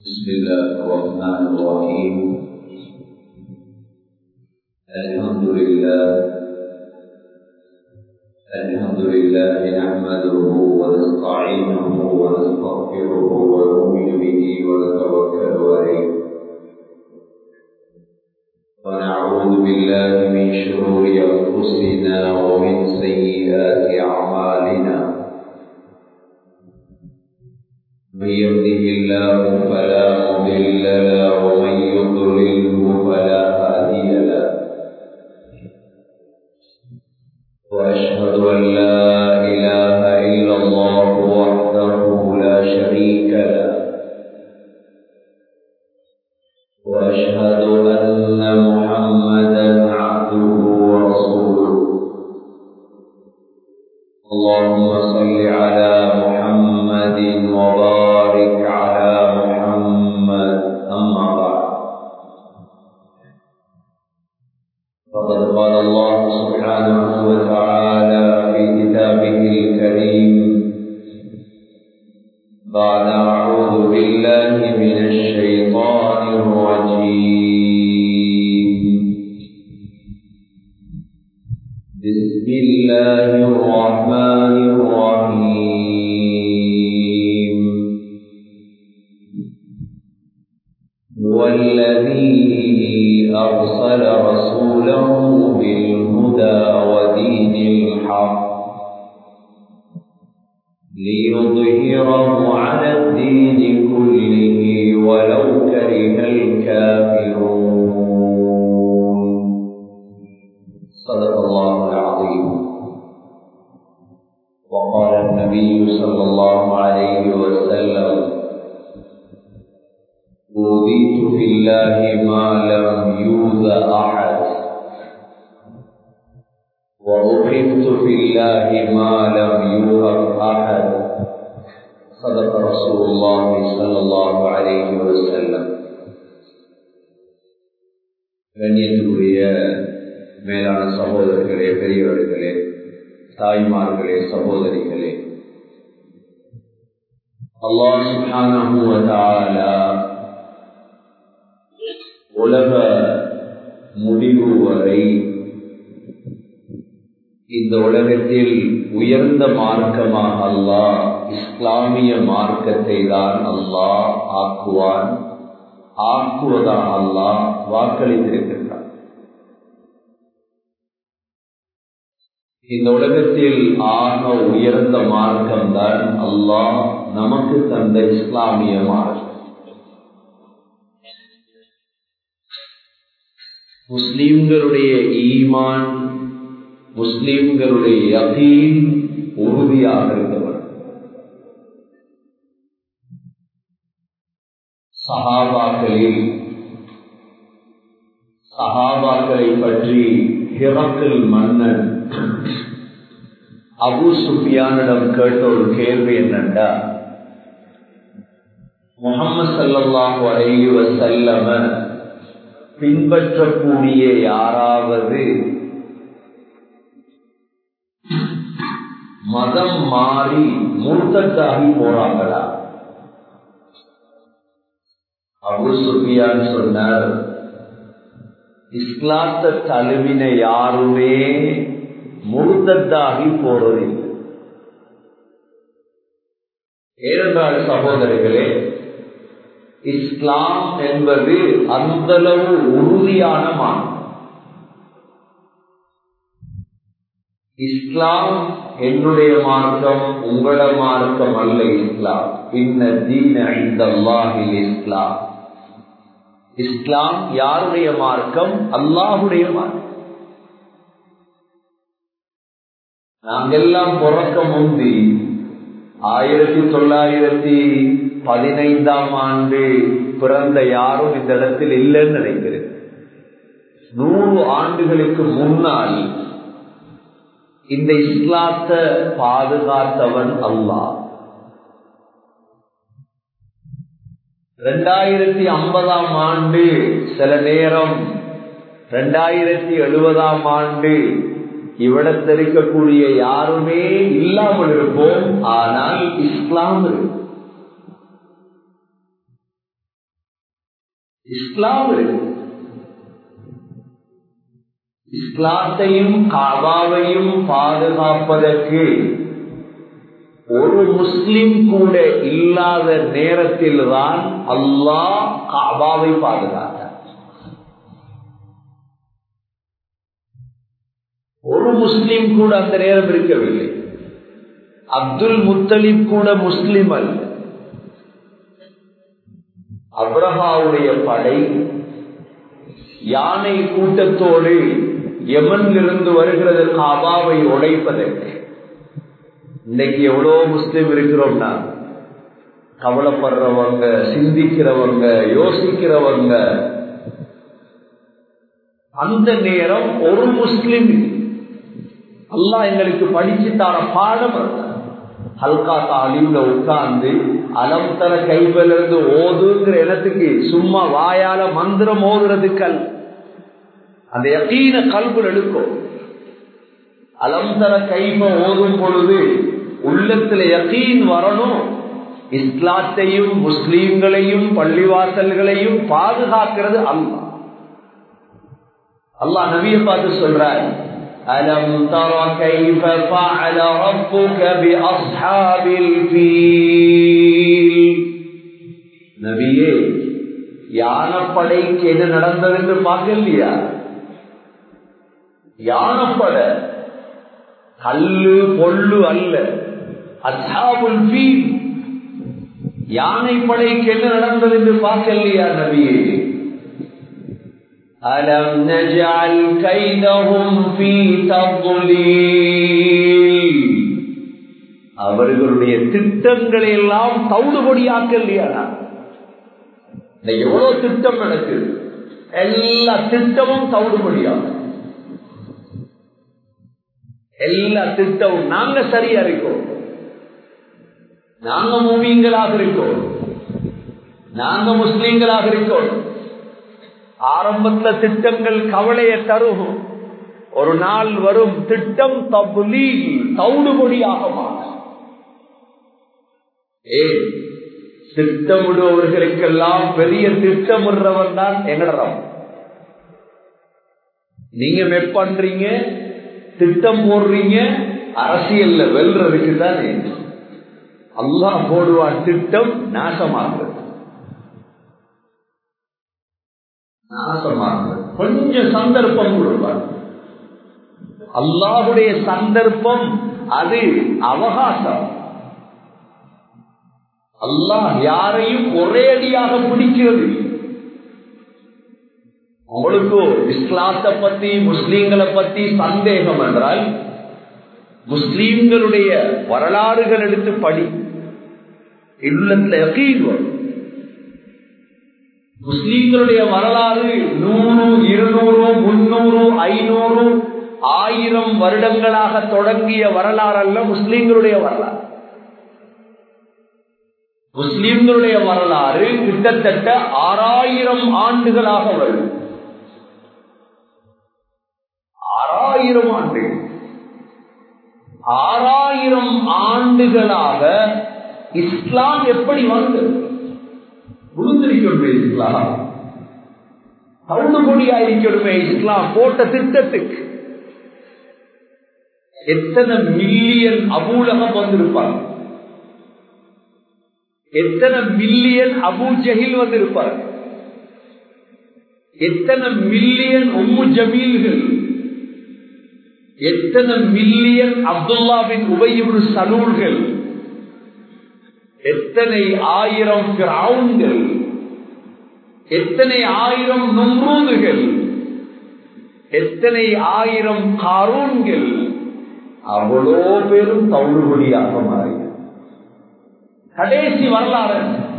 بسم الله الرحمن الرحيم الحمد لله الحمد لله نحمده ونستعينه ونستغفره ونؤمن به ونتوكل عليه ونعوذ بالله من شرور انفسنا ومن سيئات اعمالنا من يهده الله فلا مضل له ومن يضلله فلا هادي له واشهد ان لا اله الا الله وحده لا شريك له واشهد ان محمدا عبده ورسوله اللهم صل على محمد وبارك على محمد اما بعد فقد قال الله سبحانه وتعالى في كتابه الكريم بعد اعوذ بالله من الشيطان الرجيم بسم الله الرحمن الرحيم والذي أرسل رسوله بالهدى ودين الحق ليظهره على الدين كله ولو كره الكافرون صدق الله العظيم وقال النبي صلى الله عليه وسلم أوذيت في الله ما لم يوذ أحد وأحبت في الله ما لم يوهب أحد صدق رسول الله صلى الله عليه وسلم கண்ணியத்துக்குரிய மேலான சகோதரர்களே பெரியவர்களே தாய்மார்களே சகோதரிகளே அல்லாஹ் சுப்ஹானஹு வ தஆலா உலக முடிவு வரை இந்த உலகத்தில் உயர்ந்த மார்க்கமாக அல்லாஹ் இஸ்லாமிய மார்க்கத்தை தான் அல்லாஹ் ஆக்குவான் ஆக்குவதாக அல்லாஹ் வாக்களித்திருக்கின்றான் இந்த உலகத்தில் ஆக உயர்ந்த மார்க்கம் தான் அல்லாஹ் நமக்கு தந்த இஸ்லாமிய மார்க்கம் முஸ்லிம்களுடைய ஈமான் முஸ்லிம்களுடைய யகீன் உறுதியாக இருந்தவர் சஹாபாக்களில் சஹாபாக்களை பற்றி ஹிரக்கல் மன்னன் அபு சுஃபியானிடம் கேட்ட ஒரு கேள்வி என்னண்டா முகமது சல்லாஹூ அலைஹி வசல்லம பின்பற்றக்கூடிய யாராவது மதம் மாறி மூர்த்தத்தாகி போறாங்களா அபு சுஃபியான் சொன்னார் இஸ்லாத்த தழுவின யாருமே முழுத்தத்தாகி போறதில்லை ஏனென்றால் சகோதரிகளே இஸ்லாம் என்பது அந்தளவு உறுதியான மார்க்கம் இஸ்லாம் என்னுடைய மார்க்கம் உங்கள மார்க்கம் அல்ல இஸ்லாம் இன்ன தீன ஐந்தல்லாஹில் இஸ்லாம் இஸ்லாம் யாருடைய மார்க்கம் அல்லாஹுடைய மார்க்கம் நாங்கெல்லாம் பிறக்க முந்தி ஆயிரத்தி தொள்ளாயிரத்தி பதினைந்தாம் ஆண்டு பிறந்த யாரும் இந்த இடத்தில் இல்லைன்னு நினைக்கிறேன் நூறு ஆண்டுகளுக்கு முன்னால் இந்த இஸ்லாத்த பாதுகாத்தவன் அல்லாஹ் ரெண்டாயிரத்தி ஐம்பதாம் ஆண்டு சில நேரம் ரெண்டாயிரத்தி எழுபதாம் ஆண்டு இவ்விடத்திருக்கக்கூடிய யாருமே இல்லாமல் இருப்போம் ஆனால் இஸ்லாம் இருக்கும் இஸ்லாம் இருக்கு இஸ்லாத்தையும் காபாவையும் பாதுகாப்பதற்கு ஒரு முஸ்லிம் கூட இல்லாத நேரத்தில் தான் அல்லாஹ் காபாவை பாதுகாத்தார் ஒரு முஸ்லிம் கூட அந்த நேரம் இருக்கவில்லை அப்துல் முத்தலிப் கூட முஸ்லிம் அல்ல அப்ரஹாவுடைய படை யானை கூட்டத்தோடு யமனிலிருந்து வருகிறது காபாவை உடைப்பதற்கு இன்னைக்கு எவ்வளோ முஸ்லிம் இருக்கிறோம்னா கவலைப்படுறவங்க சிந்திக்கிறவங்க யோசிக்கிறவங்க அந்த நேரம் ஒரு முஸ்லிம் அல்லாஹ் எங்களுக்கு படிச்சு தர பாடம் ஹல்கா தாலிம்ல உட்கார்ந்து அலம் தர கைவில இருந்து ஓதுங்கிற இடத்துக்கு சும்மா வாயால மந்திரம் ஓதுறதுக்கல் அந்த யக்கீன கல்புல் எடுக்கும் அலம் தர கைப ஓதும் பொழுது உள்ளத்துல யக்கீன் வரணும் இஸ்லாத்தையும் முஸ்லீம்களையும் பள்ளிவாசல்களையும் பாதுகாக்கிறது அல்லா அல்லாஹ் நபியை பார்த்து சொல்றார் ألم تر كيف فعل ربك بأصحاب الفيل நபியே யானப்படைக்கு என்ன நடந்தது என்று பார்க்கலையா யானப்பட கல்லு பொல்லு அல்ல அசாபுல் ஃபீல் யானை படைக்கு என்ன நடந்தது என்று பார்க்கலையா நபியே ألم نجعل كيدهم في تضليل அவர்களுடைய திட்டங்களை எல்லாம் தவிடுபடியாக்கலையா எவ்வளவு திட்டம் நடக்குது எல்லா திட்டமும் தவிடுபடியாக எல்லா திட்டமும் நாங்க சரியா இருக்கோம் நாங்க மூவிங்களாக இருக்கோம் நாங்க முஸ்லீம்களாக இருக்கோம் ஆரம்பத்துல திட்டங்கள் கவலையை தரும் ஒரு நாள் வரும் திட்டம் தபுலி தவுடுபொடியாக மாறும் ஏ திட்டமிடுபவர்களுக்கெல்லாம் பெரிய திட்டமிடுறவன் தான் எங்கடம் நீங்க மெப் பண்றீங்க திட்டம் போடுறீங்க அரசியல்ல வெல்றதுக்கு தானே அல்லா போடுவான் திட்டம் நாசமாகுது நாசமாக கொஞ்சம் சந்தர்ப்பம் கொடுப்பார் அல்லாஹுடைய சந்தர்ப்பம் அது அவகாசம் அல்லாஹ் யாரையும் ஒரே அடியாக பிடிக்கிறது உங்களுக்கு இஸ்லாத்தை பத்தி முஸ்லீம்களை பத்தி சந்தேகம் என்றால் முஸ்லீம்களுடைய வரலாறுகள் எடுத்து படி இல்லத்துல யகீன் வரும் முஸ்லீம்களுடைய வரலாறு நூறு இருநூறு முன்னூறு ஐநூறு ஆயிரம் வருடங்களாக தொடங்கிய வரலாறு அல்ல முஸ்லீம்களுடைய வரலாறு முஸ்லீம்களுடைய வரலாறு கிட்டத்தட்ட ஆறாயிரம் ஆண்டுகளாக வரும் ஆறாயிரம் ஆண்டு ஆறாயிரம் ஆண்டுகளாக இஸ்லாம் எப்படி வந்தது விழுந்திருக்கணுமே இஸ்லாம் தள்ளுபடியா இருக்கணுமே இஸ்லாம் போட்ட திட்டத்துக்கு எத்தனை மில்லியன் அபூலகம் வந்திருப்பாங்க எத்தனை மில்லியன் அபு ஜஹில் வந்திருப்பாங்க எத்தனை மில்லியன் உம்மு ஜமீல்கள் எத்தனை மில்லியன் அப்துல்லாவின் உபயிபு சலூல்கள் எத்தனை ஆயிரம் கிரவுண்ட்கள் எத்தனை ஆயிரம் நும்ரூதுகள் எத்தனை ஆயிரம் காரூன்கள் அவ்வளோ பேரும் தவுடுபடியாக மாறி கடைசி வரலாறு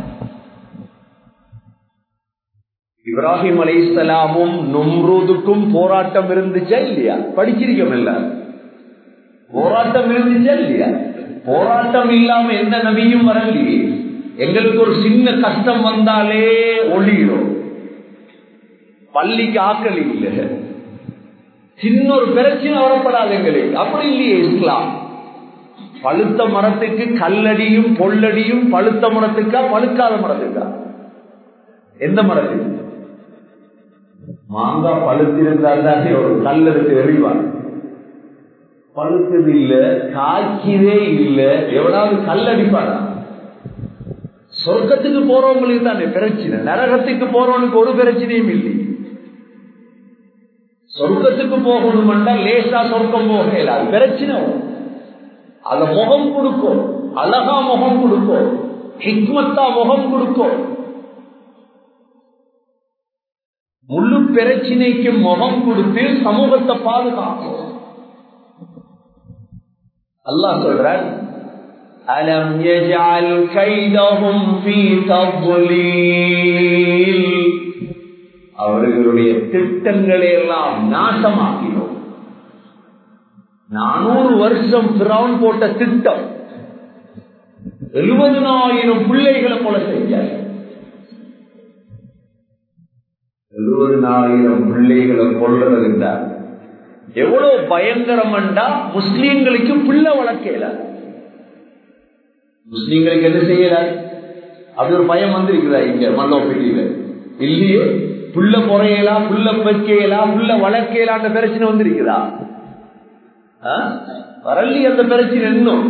இப்ராஹிம் அலை இஸ்லாமும் நும்ரூதுக்கும் போராட்டம் இருந்துச்சா இல்லையா படிச்சிருக்கோம் இல்ல போராட்டம் இருந்துச்சா இல்லையா போராட்டம் இல்லாம எந்த நபியும் வரலையே எங்களுக்கு ஒரு சின்ன கஷ்டம் வந்தாலே ஒளியிடும் பள்ளிக்கு ஆக்கல் இல்லை சின்ன ஒரு பிரச்சனை வரப்படாது எங்களுக்கு அப்படி இல்லையே இஸ்லாம் பழுத்த மரத்துக்கு கல்லடியும் பொல்லடியும் பழுத்த மரத்துக்கா பழுக்காத மரத்துக்கா எந்த மரத்துக்கு மாங்காய் பழுத்திருந்தால் தானே ஒரு கல் எடுத்து எறிவான் பழுத்தது இல்ல காய்க்கவே இல்ல எவனாவது கல் அடிப்பானா சொர்க்கத்துக்கு போறவங்களுக்கு தானே பிரச்சனை நரகத்துக்கு போறவனுக்கு ஒரு பிரச்சனையும் இல்லை சொர்க்கத்துக்கு போகணும்னா லேசா சொர்க்கம் போகல அது பிரச்சனை அத முகம் கொடுக்கும் அழகா முகம் கொடுக்கும் ஹிக்மத்தா முகம் கொடுக்கும் முழு பிரச்சனைக்கு முகம் கொடுத்து சமூகத்தை பாதுகாக்கும் அல்லாஹ் சொல்றான் அலம் யஜ்அல் கைதஹும் ஃபீ தضلீல் அவர்களுடைய திட்டங்களை எல்லாம் நாசமாக்கினோம் நானூறு வருஷம் பிரவுன் போட்ட திட்டம் எழுபதுனாயிரம் பிள்ளைகளை கொலை செஞ்சார் எழுபதுனாயிரம் பிள்ளைகளை கொள்றதுன்றார் எவ்வளவு பயங்கரம்டா முஸ்லீம்களுக்கு பிள்ளை வளர்க்கல முஸ்லீம்களுக்கு என்ன செய்யல அப்படி ஒரு பயம் வந்திருக்குதா இங்க மல்லோப்பேட்டியில இல்லையே புள்ள முறையலாம் புள்ள பெற்கலாம் புள்ள வளர்க்கலாம் பிரச்சனை வந்திருக்குதா வரலி அந்த பிரச்சனை இன்னும்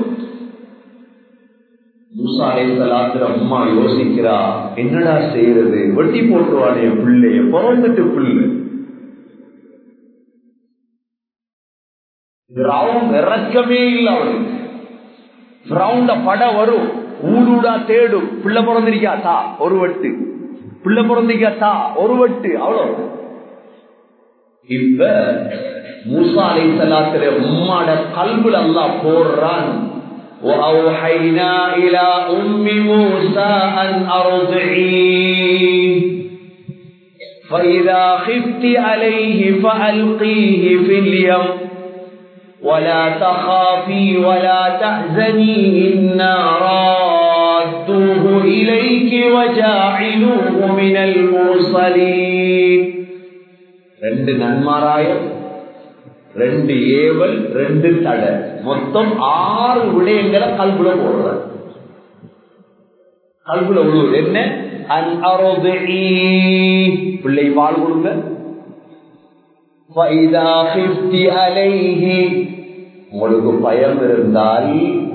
அம்மா யோசிக்கிறா என்னடா செய்யறது வெட்டி போட்டுவானே பிள்ளைய பிறந்துட்டு புல்லு இறக்கமே இல்லை அவனுக்கு பட வரும் ஊடூடா தேடும் பிள்ளை பிறந்திருக்கா தா ஒரு வட்டு பிள்ளை பிறந்திருக்கா தா ஒரு வட்டு அவ்வளவு இப்ப மூசா அலை சலாத்துல உம்மாட கல்புல அல்லா போடுறான் وأوحينا إلى أم موسى أن أرضعيه فإذا خفت عليه فألقيه في اليم ولا تخافي ولا تحزني إنا رادوه إليك وجاعلوه من المرسلين ரெண்டு நன்மாராயம் ரெண்டு ஏவல் ரெண்டு தடை மொத்தம் ஆறு விடயங்களை கல்புல போடுற கல்புல உழுவது என்ன பிள்ளை பால் கொடுங்க உங்களுக்கு பயம் இருந்தால்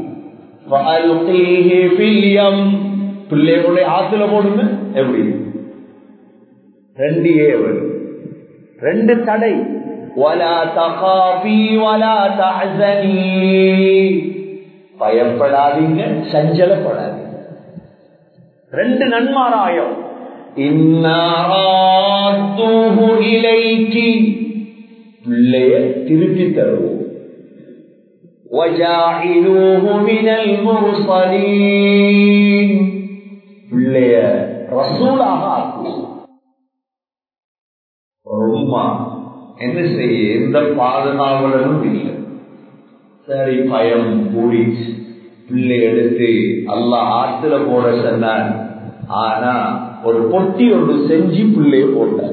பிள்ளைகளுடைய ஆத்துல போடுங்க எப்படி ரெண்டு ஏவல் ரெண்டு தடை ولا تخافي ولا تحزني பயப்படாதீங்க சஞ்சலப்படாதீங்க ரெண்டு நன்மாராயம் இலைக்கு பிள்ளைய திருப்பி தருவோம் பிள்ளைய ரசூலாக ஆக்குவோம் ரொம்ப என்ன செய்ய எந்த பாதுகாவலனும் இல்லை சரி பயம் கூடிச்சு பிள்ளை எடுத்து அல்லா ஆத்துல போட சொன்னார் ஆனா ஒரு பொட்டி ஒன்று செஞ்சு பிள்ளைய போட்டார்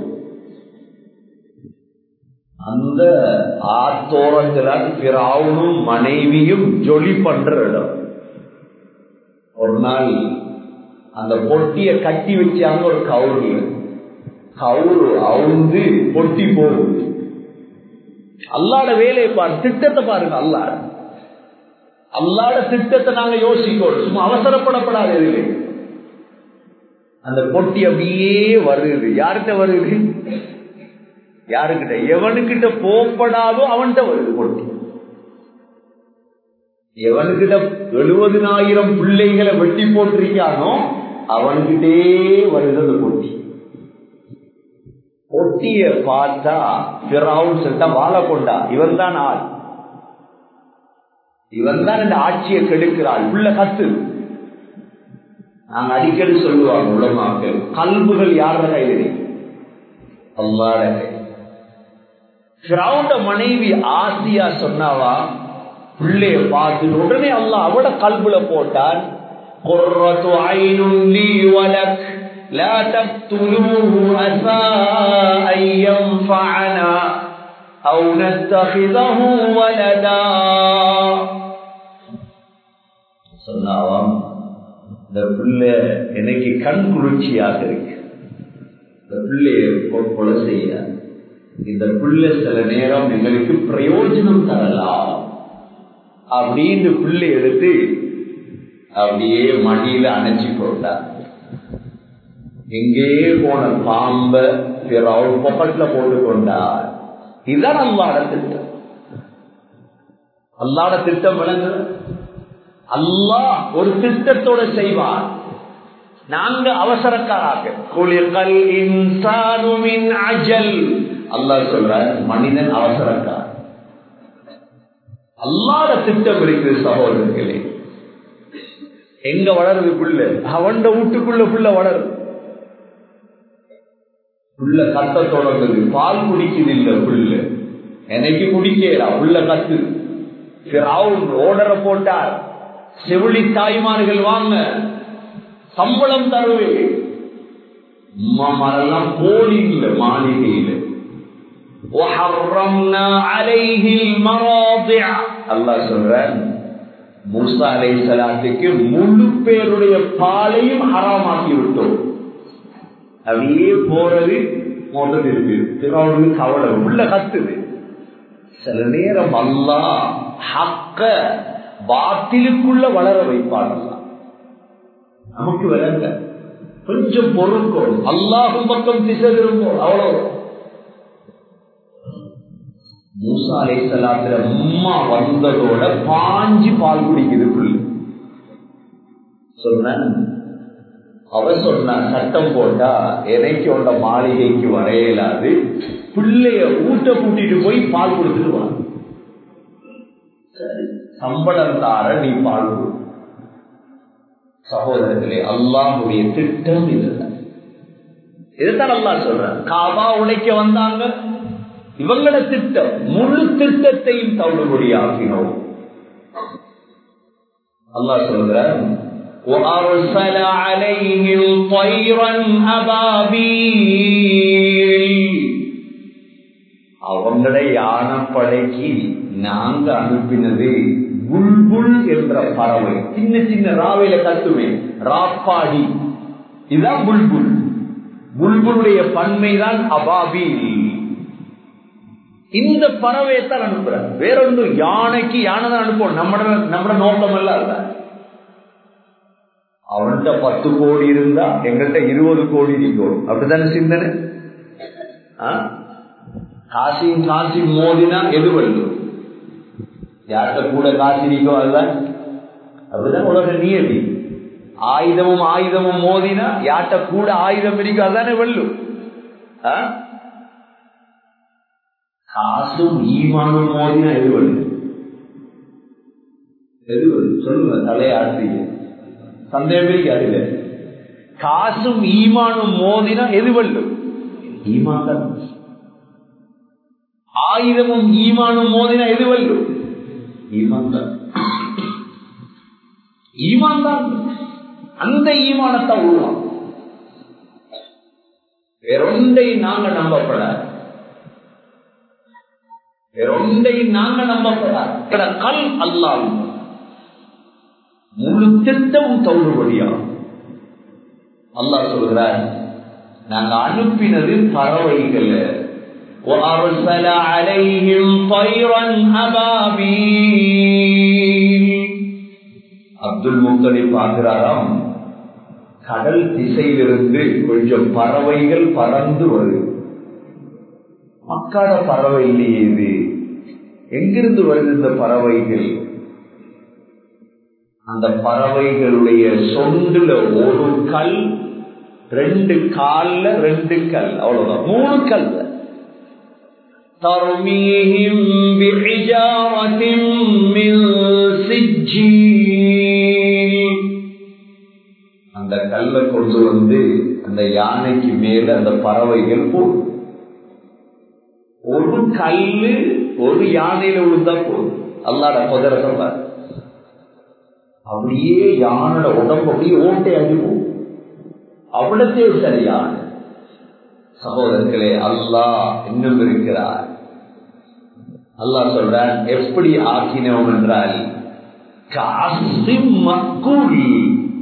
அந்த ஆத்தோரத்துல பிறாவனும் மனைவியும் ஜொலி பண்ற இடம் ஒரு நாள் அந்த பொட்டிய கட்டி வச்சாங்க ஒரு கவுரு கவுரு அவுந்து பொட்டி போகுது அல்லாட வேலையை பாரு திட்டத்தை பாருங்க அல்லாட அல்லாட திட்டத்தை நாங்க யோசிக்கணும் சும்மா அவசரப்படப்படாது அந்த பொட்டி அப்படியே வருது யார்கிட்ட வருது யாருக்கிட்ட எவனுக்கிட்ட போப்படாதோ அவன்கிட்ட வருது பொட்டி எவனுக்கிட்ட எழுபதினாயிரம் பிள்ளைகளை வெட்டி போட்டிருக்கானோ அவன்கிட்டே வருது அந்த பொட்டி பொட்டிய பார்த்தா பிறவுன் செத்தா வாழ கொண்டா இவன் தான் ஆள் இவன் தான் இந்த ஆட்சியை கெடுக்கிறாள் உள்ள கத்து நாங்க அடிக்கடி சொல்லுவாங்க உலமாக்கள் கல்புகள் யார கையில் அல்லாட கை பிறவுண்ட மனைவி ஆசியா சொன்னாவா பிள்ளைய பார்த்து உடனே அல்லா அவட கல்புல போட்டான் قرة عين لي ولك لا تقتلوه عسى أن ينفعنا أو نتخذه ولدا சொன்னாவாம் இந்த பிள்ளை எனக்கு கண் குளிர்ச்சியாக இருக்கு இந்த பிள்ளைய கொலை செய்ய இந்த புள்ள சில நேரம் எங்களுக்கு பிரயோஜனம் தரலாம் அப்படின்னு புள்ளை எடுத்து அப்படியே மடியில அணைச்சி போட்டார் எங்கே போன பாம்ப அவர் பொக்கட்ல போட்டு கொண்டார் இதுதான் அல்லாட திட்டம் அல்லாட திட்டம் விளங்கு அல்லாஹ் ஒரு திட்டத்தோட செய்வார் நாங்க அவசரக்காராக குளிர்கள் இன்சானுமின் அஜல் அல்லாஹ் சொல்ற மனிதன் அவசரக்கார் அல்லாத திட்டம் இருக்குது சகோதரர்களே எங்க வளருது புள்ள அவன் வீட்டுக்குள்ள புள்ள வளருது புள்ள கத்த தொடங்குது பால் குடிக்குது இல்ல புள்ள எனக்கு குடிக்கலா புள்ள கத்து ஓடரை போட்டார் செவிலி தாய்மார்கள் வாங்க சம்பளம் தருவே மரெல்லாம் போலிங்ல மாளிகையில அல்லா சொல்ற மூசா அலை சலாத்துக்கு முழு பேருடைய பாலையும் ஹராமாக்கி விட்டோம் அப்படியே போறது மோட்டது இருக்கு திருவாரூர் கவலை உள்ள கத்துது சில நேரம் அல்லா ஹக்க பாத்திலுக்குள்ள வளர வைப்பாடல்ல நமக்கு விளங்க கொஞ்சம் பொருட்கள் அல்லாஹு பக்கம் திசை திரும்போம் அவ்வளவு மூசா அலை சலாத்துல அம்மா வந்ததோட பாஞ்சு பால் குடிக்குது புள்ளு சொன்ன அவ சொன்ன சட்டம் போட்டா எனக்கு உண்ட மாளிகைக்கு வரையலாது பிள்ளைய ஊட்ட கூட்டிட்டு போய் பால் கொடுத்துட்டு வா சம்பளம் தார நீ பால் கொடு சகோதரர்களே அல்லாஹுடைய திட்டம் இதுதான் இதுதான் அல்லா சொல்ற காபா உடைக்க வந்தாங்க இவங்கள திட்டம் முழு திட்டத்தையும் தவிடுபடியாக்கினோம் அல்லா சொல்ற وأرسل عليهم طيرا أبابيل அவங்களுடைய யானப்படைக்கு நாங்க அனுப்பினது புல்புல் என்ற பறவை சின்ன சின்ன ராவையில கத்துமே ராப்பாடி இதுதான் புல்புல் புல்புலுடைய பன்மைதான் அபாபில் இந்த பறவையை தான் அனுப்புற வேறொன்று யானைக்கு யானை தான் அனுப்பணும் நம்ம நம்ம நோக்கம் எல்லாம் இல்ல அவன்கிட்ட பத்து கோடி இருந்தா எங்கள்கிட்ட இருபது கோடி இருக்கும் அப்படித்தானே சிந்தனை காசியும் காசி மோதினா எது வெல்லும் யார்கிட்ட கூட காசி இருக்கோ அதுதான் அப்படிதான் உலக நியதி ஆயுதமும் ஆயுதமும் மோதினா யார்கிட்ட கூட ஆயுதம் இருக்கும் அதுதானே வெல்லும் காசும் ஈமானும் மோதினா எது வெல்லும் எது வெல்லும் சொல்லுங்க தலையாடுறீங்க சந்தேகம் இருக்காது காசும் ஈமானும் மோதினா எது வெல்லும் ஈமான் தான் ஆயுதமும் ஈமானும் மோதினா எது வெல்லும் ஈமான் தான் ஈமான் தான் அந்த ஈமானத்தை உருவாம் வேறொன்றை நாங்க நம்பப்படாது வேறொன்றை நாங்க நம்பப்படாது கல் அல்லாம் முழு திட்டமும் தௌடுபடியாகும் அல்லாஹ் சொல்கிறார் நாங்க அனுப்பினது பறவைகள் وأرسل عليهم طيرا أبابيل அப்துல் முத்தலிப் பார்க்கிறாராம் கடல் திசையிலிருந்து கொஞ்சம் பறவைகள் பறந்து வருது மக்காட பறவை இல்லையே இது எங்கிருந்து வருது இந்த பறவைகள் அந்த பறவைகளுடைய சொண்டுல ஒரு கல் ரெண்டு கால்ல ரெண்டு கல் அவ்வளவுதான் மூணு கல் ترميهم بحجارة من سجيل அந்த கல்லை கொண்டு வந்து அந்த யானைக்கு மேல அந்த பறவைகள் போடும் ஒரு கல்லு ஒரு யானையில விழுந்தா போதும் அல்லாட குதிர சொல்றாரு அப்படியே யானோட உடம்பு அப்படியே ஓட்டையாகி போகும் அவ்வளத்தே சரியான சகோதரர்களே அல்லாஹ் இன்னும் இருக்கிறார் அல்லாஹ் சொல்றான் எப்படி ஆக்கினோம் என்றால்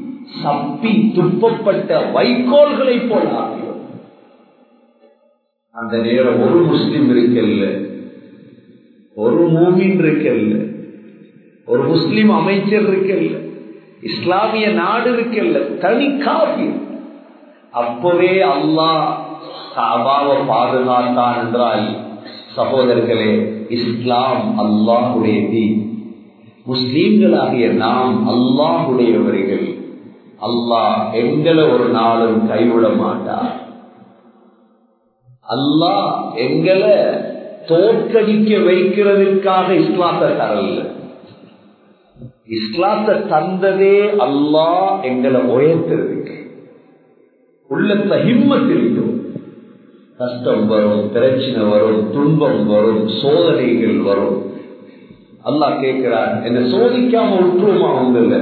சப்பி துப்பப்பட்ட வைக்கோல்களை போல ஆக்கியோம் அந்த நேரம் ஒரு முஸ்லிம் இருக்கல்ல ஒரு மூமின் இருக்கல்ல ஒரு முஸ்லிம் அமைச்சர் இருக்கல்ல இஸ்லாமிய நாடு இருக்கல்ல தனி காபி அப்பவே அல்லாஹ் காபாவை பாதுகாத்தான் என்றால் சகோதரர்களே இஸ்லாம் அல்லாஹுடைய தீ முஸ்லீம்களாகிய நாம் அல்லாஹுடையவர்கள் அல்லாஹ் எங்களை ஒரு நாளும் கைவிட மாட்டார் அல்லாஹ் எங்களை தோற்கடிக்க வைக்கிறதுக்காக இஸ்லாத்தை தரல இஸ்லாத்தை தந்ததே அல்லாஹ் எங்களை உயர்த்துறதுக்கு உள்ளத்த ஹிம்மத் இருக்கும் கஷ்டம் வரும் பிரச்சனை வரும் துன்பம் வரும் சோதனைகள் வரும் அல்லாஹ் கேட்கிறார் என்ன சோதிக்காம விட்டுருமா உங்கள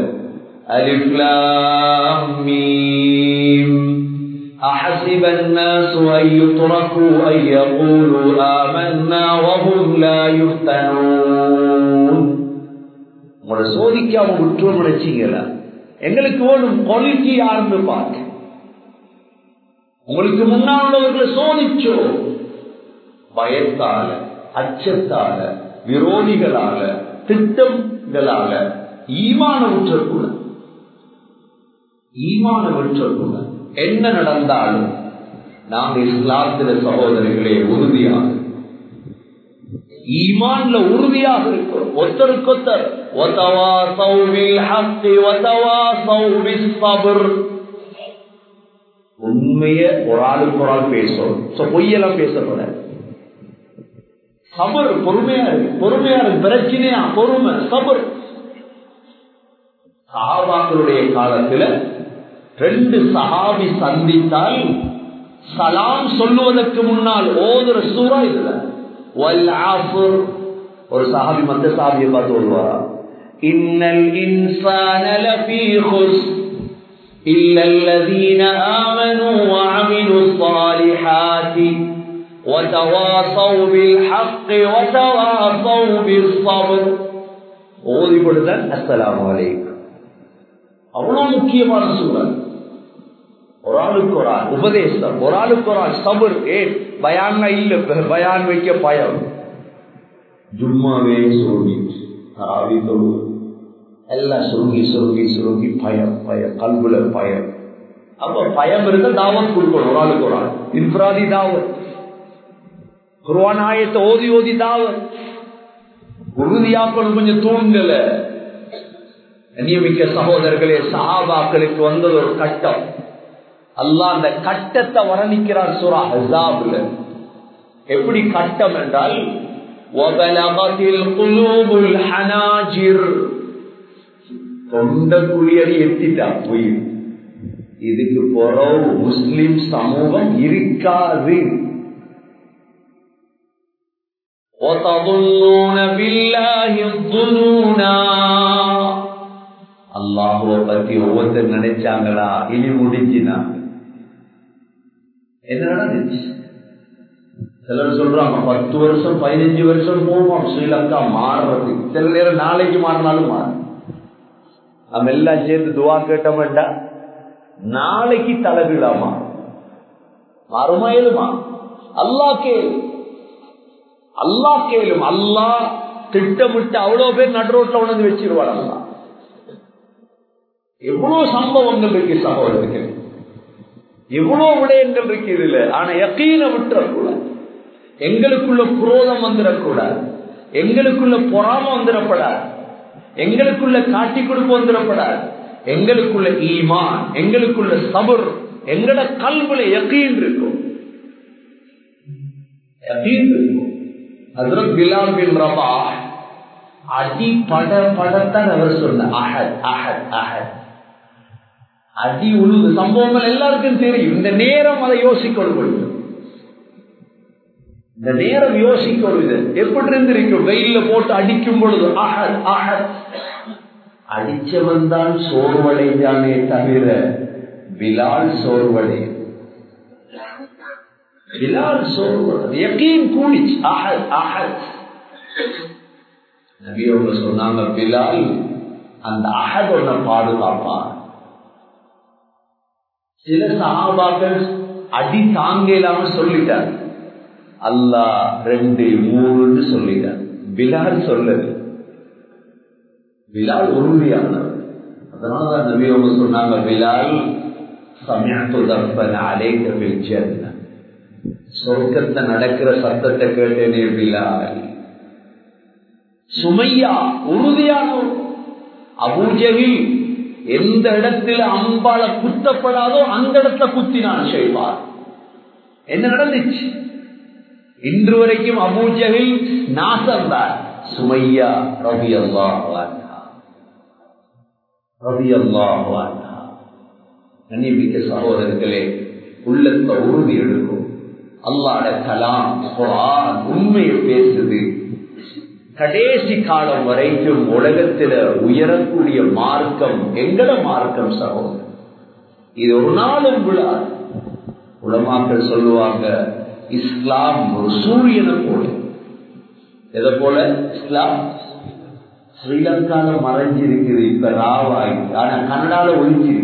أحسب الناس أن يتركوا أن يقولوا آمنا وهم لا يفتنون உங்களை சோதிக்காம விட்டுரும் நினைச்சீங்களா எங்களுக்கு வேணும் குவாலிட்டி யாருன்னு பார்க்க உங்களுக்கு முன்னால் உள்ளவர்களை சோதிச்சோ பயத்தால அச்சத்தால விரோதிகளால திட்டங்களால ஈமான விற்றக்கூட ஈமான விற்றக்கூட என்ன நடந்தாலும் நாங்க இஸ்லாத்தில சகோதரிகளே உறுதியாக ஈமான்ல உறுதியாக இருக்கிறோம் ஒருத்தருக்கொத்தர் உண்மைய ஒரு ஆளுக்கு ஒரு ஆள் பேசணும் பொய்யெல்லாம் பேசப்பட சபர் பொறுமையா இருக்கு பொறுமையா இருக்கு பிரச்சனையா பொறுமை சபர் சஹாபாக்களுடைய காலத்துல ரெண்டு சஹாபி சந்தித்தால் சலாம் சொல்லுவதற்கு முன்னால் ஓதுற சூறா இதுல ஒரு சஹாபி மத்த சஹாபியை பார்த்து வருவாரா இன்னல் இன்சான லஃபீ குஸ் إلا الذين آمنوا وعملوا الصالحات وتواصوا بالحق وتواصوا بالصبر ஓதி கொடுத்தல் அஸ்ஸலாமு அலைக்கும் அவ்வளவு முக்கியமான சூழல் ஒரு ஆளுக்கு ஒரு ஆள் உபதேசம் ஒரு ஆளுக்கு ஒரு ஆள் சபர் ஏன் பயான் இல்ல பயான் வைக்க பயம் ஜும்மாவே சொல்லி தராவி தொழுவது எல்லாம் சுருங்கி சுருங்கி சுருங்கி பயம் பயம் கல்புல பயம் அப்ப பயம் இருந்தா தாவத் கொடுக்கணும் ஒரு ஆளுக்கு ஒரு ஆள் இன்ஃபிராதி தாவத் குருவான் ஆயத்தை ஓதி ஓதி தாவத் உறுதியாக்கணும் கொஞ்சம் தூண்டல நியமிக்க சகோதரர்களே சஹாபாக்களுக்கு வந்தது ஒரு கட்டம் அல்லாஹ் அந்த கட்டத்தை வர்ணிக்கிறார் சுரா ஹசாப்ல எப்படி கட்டம் என்றால் وَبَلَغَتِ الْقُلُوبُ الْحَنَاجِرُ தொண்ட குழியடி எத்திட்டா போய் இதுக்கு புறவு முஸ்லிம் சமூகம் இருக்காது அல்லாஹுவ பத்தி ஒவ்வொருத்தர் நினைச்சாங்களா இனி முடிஞ்சினா என்ன நடந்துச்சு சிலர் சொல்றாங்க பத்து வருஷம் பதினஞ்சு வருஷம் போவோம் ஸ்ரீலங்கா மாறுறது சில நேரம் நாளைக்கு மாறினாலும் மாறும் நம்ம எல்லாம் சேர்ந்து துவா கேட்டோம்டா நாளைக்கு தலைவிடாமா மாறுமா ஏழுமா அல்லா கேளு அல்லா கேளும் அல்லா திட்டமிட்டு அவ்வளவு பேர் நடுரோட்ல உணர்ந்து வச்சிருவாள் அல்லா எவ்வளவு சம்பவங்கள் இருக்கு சகோதரர்கள் எவ்வளவு விடயங்கள் இருக்கு இதுல ஆனா யக்கீன விட்டுறக்கூடாது எங்களுக்குள்ள குரோதம் வந்துடக்கூடாது எங்களுக்குள்ள பொறாம வந்துடப்படாது எங்களுக்குள்ள காட்டி கொடுப்பு வந்துடப்படாது எங்களுக்குள்ள ஈமான் எங்களுக்குள்ள சபர் எங்கட கல்வில யக்கீன் இருக்கும் அடி பட படத்தான் அவர் சொன்ன அஹத் அஹத் அஹத் அடி உழுது சம்பவங்கள் எல்லாருக்கும் தெரியும் இந்த நேரம் அதை யோசிக்கொள்வது இந்த நேரம் யோசிக்கொள்வது எப்படி இருந்திருக்கும் வெயில போட்டு அடிக்கும் பொழுது அஹத் அஹத் அடிச்சவன் தான் சோர்வடைந்தானே தவிர பிலால் சோர்வடை பிலால் சோர்வடை கூடிச்சு அஹத் அஹத் நபியோட சொன்னாங்க பிலால் அந்த அஹத் ஒன்ன பாதுகாப்பான் சில சகாபாக்கள் அடி தாங்க இல்லாம சொல்லிட்டார் அல்லாஹ் ரெண்டு மூணுன்னு சொல்லிட்டார் பிலால் சொல்லது பிலால் உறுதியானவர் அதனாலதான் நபி அவங்க சொன்னாங்க பிலால் சமயத்து தப்பன் அலைக்க பில்ஜன்ன சொர்க்கத்தை நடக்கிற சத்தத்தை கேட்டேனே பிலால் சுமையா உறுதியானவர் அபூஜகில் எந்த இடத்துல அம்பால குத்தப்படாதோ அந்த இடத்துல குத்தினான் செய்வார் என்ன நடந்துச்சு இன்று வரைக்கும் அபூஜகில் நாசம்தான் சுமையா ரவி அல்லாஹ் ரவி அல்லாஹ் கண்ணிமிக்க சகோதரர்களே உள்ளத்தை உறுதி எடுக்கும் அல்லாட கலாம் குரான் உண்மையை பேசுது கடைசி காலம் வரைக்கும் உலகத்துல உயரக்கூடிய மார்க்கம் எங்கட மார்க்கம் சகோதரர் இது ஒரு நாளும் விழாது உலமாக்கள் சொல்லுவாங்க இஸ்லாம் ஒரு சூரியனை போல எதை போல இஸ்லாம் ஸ்ரீலங்கால மறைஞ்சிருக்குது இப்ப ராவாய் ஆனா கனடால ஒழிஞ்சிருக்கு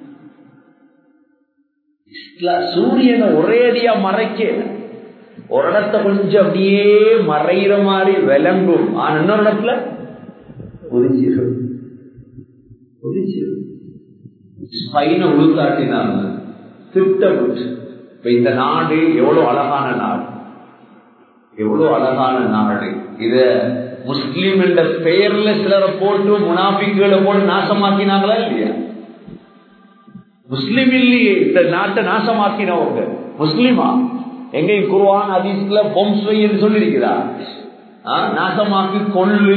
சூரியனை ஒரேடியா மறைக்க ஒரு இடத்த கொஞ்சம் அப்படியே மறைகிற மாதிரி விளங்கும் ஆனா இன்னொரு இடத்துல ஒழிஞ்சிடும் ஒழிஞ்சிடும் ஸ்பைனை உளுத்தாட்டினாங்க திட்டமிட்டு இப்ப இந்த நாடு எவ்வளவு அழகான நாடு எவ்வளவு அழகான நாடு இத முஸ்லீம் என்ற பெயர்ல சிலரை போட்டு முனாபிக்குகளை போட்டு நாசமாக்கினாங்களா இல்லையா முஸ்லீம் இல்லையே இந்த நாட்டை நாசமாக்கினவங்க முஸ்லீமா எங்கேயும் குருவான் அதிசல பொம்ஸ்வைன்னு சொல்லியிருக்கிறா நாசமாக்கி கொள்ளு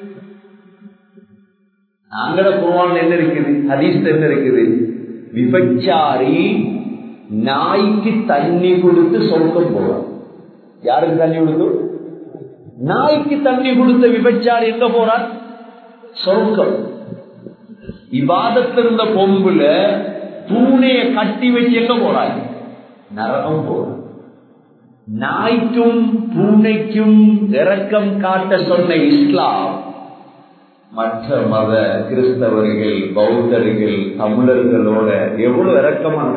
நாங்கட குருவான் என்ன இருக்குது ஹதீஸ் என்ன இருக்குது விபச்சாரி நாய்க்கு தண்ணி கொடுத்து சொர்க்கம் போறான் யாருக்கு தண்ணி கொடுத்து நாய்க்கு தண்ணி கொடுத்த விபச்சாரி எங்க போறான் சொர்க்கம் இவாதத்திருந்த பொம்புல பூனைய கட்டி வச்சு எங்க போறாங்க நரகம் போறான் நாய்க்கும் பூனைக்கும் இரக்கம் காட்ட சொன்ன இஸ்லாம் மற்ற மத கிறிஸ்தவர்கள் பௌத்தர்கள் தமிழர்களோட எவ்வளவு இறக்கமான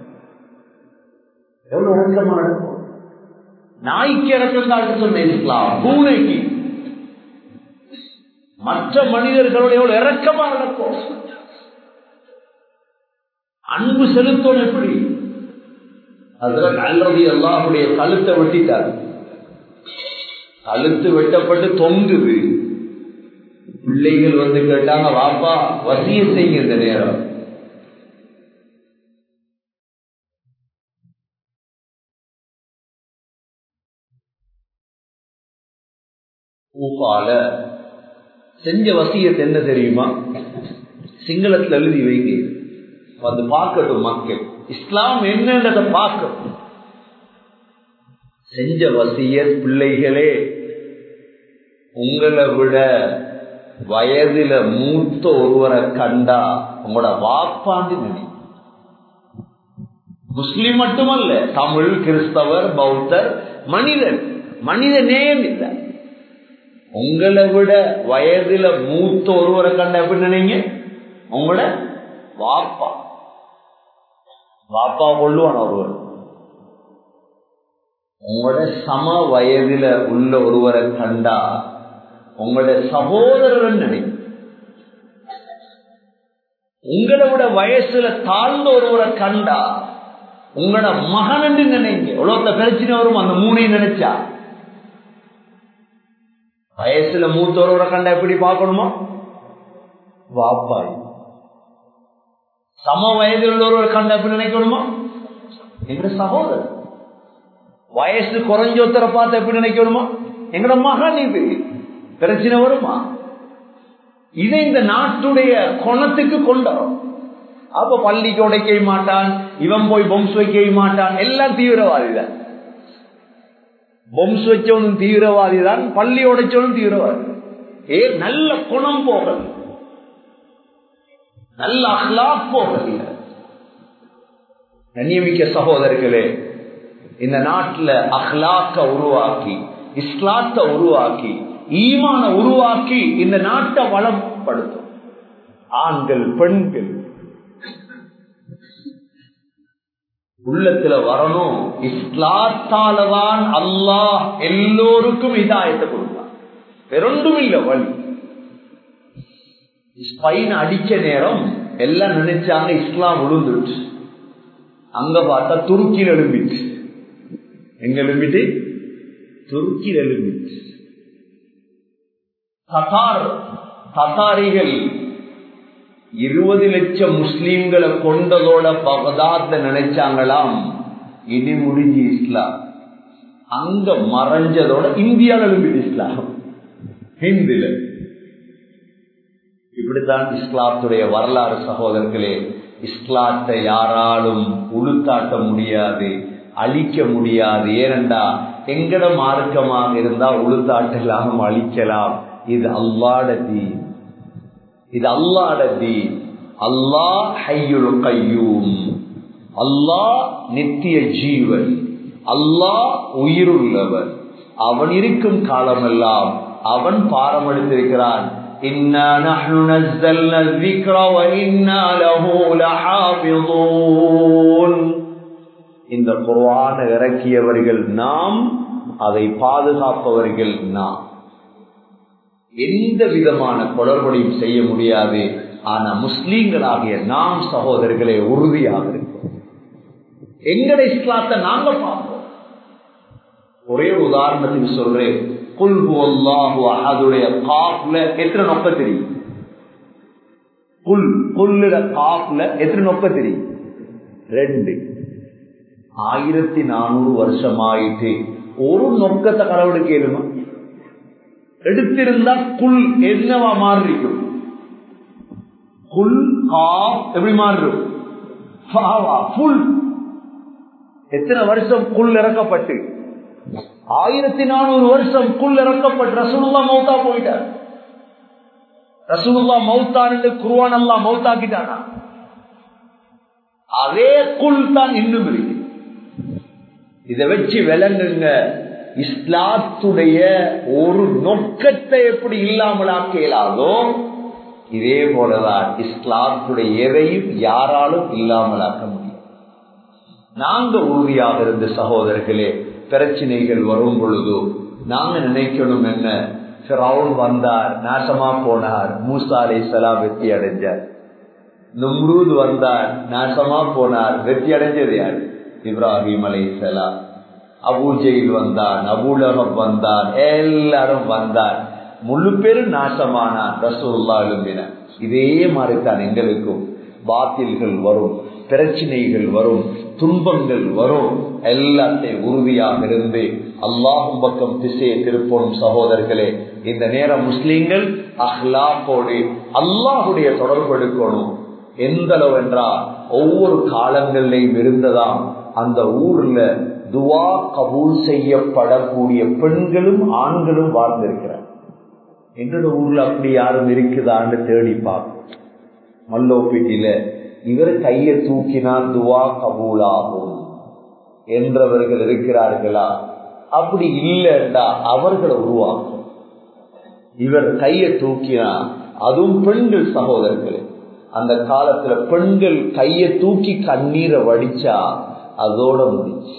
எவ்வளவு இறக்கமான நாய்க்கு இறக்கம் காட்ட சொன்ன இஸ்லாம் பூனைக்கு மற்ற மனிதர்களோட எவ்வளவு இறக்கமா நடக்கும் அன்பு செலுத்தோம் எப்படி அதுல நல்லது எல்லாருடைய கழுத்தை வெட்டிட்டார் கழுத்து வெட்டப்பட்டு தொங்குது பிள்ளைகள் வந்து கேட்டாங்க வாப்பா வசிய செய்ய இந்த நேரம் ஊப்பால செஞ்ச வசியத்தை என்ன தெரியுமா சிங்களத்துல எழுதி வைங்க அது பார்க்கட்டும் மக்கள் இஸ்லாம் என்னன்றதை பார்க்கணும் செஞ்ச வசிய பிள்ளைகளே உங்களை விட வயதுல மூத்த ஒருவரை கண்டா உங்களோட வாப்பாண்டு நினை முஸ்லிம் மட்டுமல்ல தமிழ் கிறிஸ்தவர் பௌத்தர் மனிதன் மனித நேயம் இல்லை உங்களை விட வயதுல மூத்த ஒருவரை கண்ட எப்படி நினைங்க உங்களோட வாப்பா வாப்பா கொள்ளுவான் ஒருவர் உங்களோட சம வயதுல உள்ள ஒருவரை கண்டா உங்களோட சகோதரர் நினை உங்களை விட வயசுல தாழ்ந்த ஒருவரை கண்டா உங்களோட மகன் என்று நினைங்க எவ்வளவு பிரச்சனை வரும் அந்த மூணையும் நினைச்சா வயசுல மூத்த ஒருவரை கண்டா எப்படி பார்க்கணுமா வாப்பாய் சம வயதில் உள்ளவர்கள் கண்ட எப்படி நினைக்கணுமா எங்க சகோதரர் வயசு குறைஞ்ச ஒருத்தரை பார்த்து எப்படி நினைக்கணுமா எங்கட மகன் இது பிரச்சனை வருமா இதை இந்த நாட்டுடைய குணத்துக்கு கொண்டோம் அப்ப பள்ளிக்கு உடைக்க மாட்டான் இவன் போய் பொம்ஸ் வைக்க மாட்டான் எல்லாம் தீவிரவாதி தான் பொம்ஸ் வச்சவனும் தீவிரவாதி தான் பள்ளி உடைச்சவனும் தீவிரவாதி ஏ நல்ல குணம் போகல நல்ல அஹ்லாக் போகல கண்ணியமிக்க சகோதரர்களே இந்த நாட்டில் அஹ்லாக்க உருவாக்கி இஸ்லாத்தை உருவாக்கி ஈமான உருவாக்கி இந்த நாட்டை வளப்படுத்தும் ஆண்கள் பெண்கள் உள்ளத்துல வரணும் இஸ்லாத்தாலதான் அல்லாஹ் எல்லோருக்கும் இதாயத்தை கொடுத்தான் வேறொன்றும் இல்லை வழி ஸ்பைன் அடிச்ச நேரம் எல்லாம் நினைச்சாங்க இஸ்லாம் விழுந்துட்டு அங்க பார்த்தா துருக்கியில் எழும்பிட்டு எங்க எழும்பிட்டு துருக்கியில் எழும்பிட்டு தத்தார் தத்தாரிகள் இருபது லட்சம் முஸ்லீம்களை கொண்டதோட பகதாத்த நினைச்சாங்களாம் இனி முடிஞ்சு இஸ்லாம் அங்க மறைஞ்சதோட இந்தியாவில் எழும்பிட்டு இஸ்லாம் ஹிந்துல இப்படித்தான் இஸ்லாத்துடைய வரலாறு சகோதரர்களே இஸ்லாத்தை யாராலும் உளுத்தாட்ட முடியாது அழிக்க முடியாது ஏனென்றா எங்கட மார்க்கமாக இருந்தா உளுத்தாட்டலாம் அழிக்கலாம் இது அல்லாட தீன் இது அல்லாட தீன் அல்லாஹ் ஹையுல் கையூம் அல்லாஹ் நித்திய ஜீவன் அல்லாஹ் உயிருள்ளவர் அவன் இருக்கும் காலமெல்லாம் அவன் பாரம் எடுத்திருக்கிறான் إنا نحن نزلنا الذكر وإنا له لحافظون இந்த குர்ஆன இறக்கியவர்கள் நாம் அதை பாதுகாப்பவர்கள் நாம் எந்த விதமான குளறுபடியும் செய்ய முடியாது ஆனா முஸ்லீம்களாகிய நாம் சகோதரர்களே உறுதியாக இருக்கும் எங்கட இஸ்லாத்தை நாங்க பார்ப்போம் ஒரே உதாரணத்துக்கு சொல்றேன் குல்ஹு அல்லாஹு அஹதுடைய காப்ல எத்தனை நொக்க தெரியும் குல் குல்லுட காப்ல எத்தனை நொக்க தெரியும் ரெண்டு ஆயிரத்தி நானூறு வருஷம் ஆயிட்டு ஒரு நொக்கத்தை கடவுள் கேளுமா எடுத்திருந்தா குல் என்னவா மாறிக்கும் குல் காப் எப்படி மாறும் புல் எத்தனை வருஷம் குல் இறக்கப்பட்டு ஆயிரத்தி நானூறு வருஷம் குள் இறக்கப்பட்டு ரசூலுல்லா மௌத்தா போயிட்டார் ரசூலுல்லா மௌத்தான் என்று குருவான் அல்லா மௌத்தாக்கிட்டானா அதே குள் தான் இன்னும் இருக்கு இதை வச்சு விளங்குங்க இஸ்லாத்துடைய ஒரு நோக்கத்தை எப்படி இல்லாமலாக்க இயலாதோ இதே போலதான் இஸ்லாத்துடைய எதையும் யாராலும் இல்லாமலாக்க முடியும் நாங்க உறுதியாக இருந்த சகோதரர்களே பிரச்சனைகள் வரும் பொழுது நாங்க நினைக்கணும் என்ன ரவுன் வந்தார் நாசமா போனார் மூசா அலை சலாம் வெற்றி அடைஞ்சார் நும்ரூத் வந்தார் நாசமா போனார் வெற்றி அடைஞ்சது யார் இப்ராஹிம் அலை சலாம் அபூஜெயில் வந்தான் அபூலகம் வந்தான் எல்லாரும் வந்தார் முழு பேரும் நாசமானார் ரசூல்லா எழுந்தின இதே மாதிரி தான் எங்களுக்கும் பாத்தில்கள் வரும் பிரச்சனைகள் வரும் துன்பங்கள் வரும் எல்லாத்தையும் உறுதியாக இருந்து அல்லாஹும் பக்கம் திசையை திருப்போம் சகோதரர்களே இந்த நேரம் முஸ்லீம்கள் அஹ்லாக்கோடு அல்லாஹுடைய தொடர்பு எடுக்கணும் எந்த அளவு என்றால் ஒவ்வொரு காலங்களிலையும் இருந்ததாம் அந்த ஊர்ல துவா கபூல் செய்யப்படக்கூடிய பெண்களும் ஆண்களும் வாழ்ந்திருக்கிறார் எங்களோட ஊர்ல அப்படி யாரும் இருக்குதான்னு தேடி பார்ப்போம் மல்லோப்பீட்டில இவர் கையை தூக்கினால் துவா கபூலாகும் என்றவர்கள் இருக்கிறார்களா அப்படி இல்லைண்டா அவர்களை உருவாக்கும் இவர் கையை தூக்கினா அதுவும் பெண்கள் சகோதரர்களே அந்த காலத்துல பெண்கள் கையை தூக்கி கண்ணீரை வடிச்சா அதோட முடிச்சு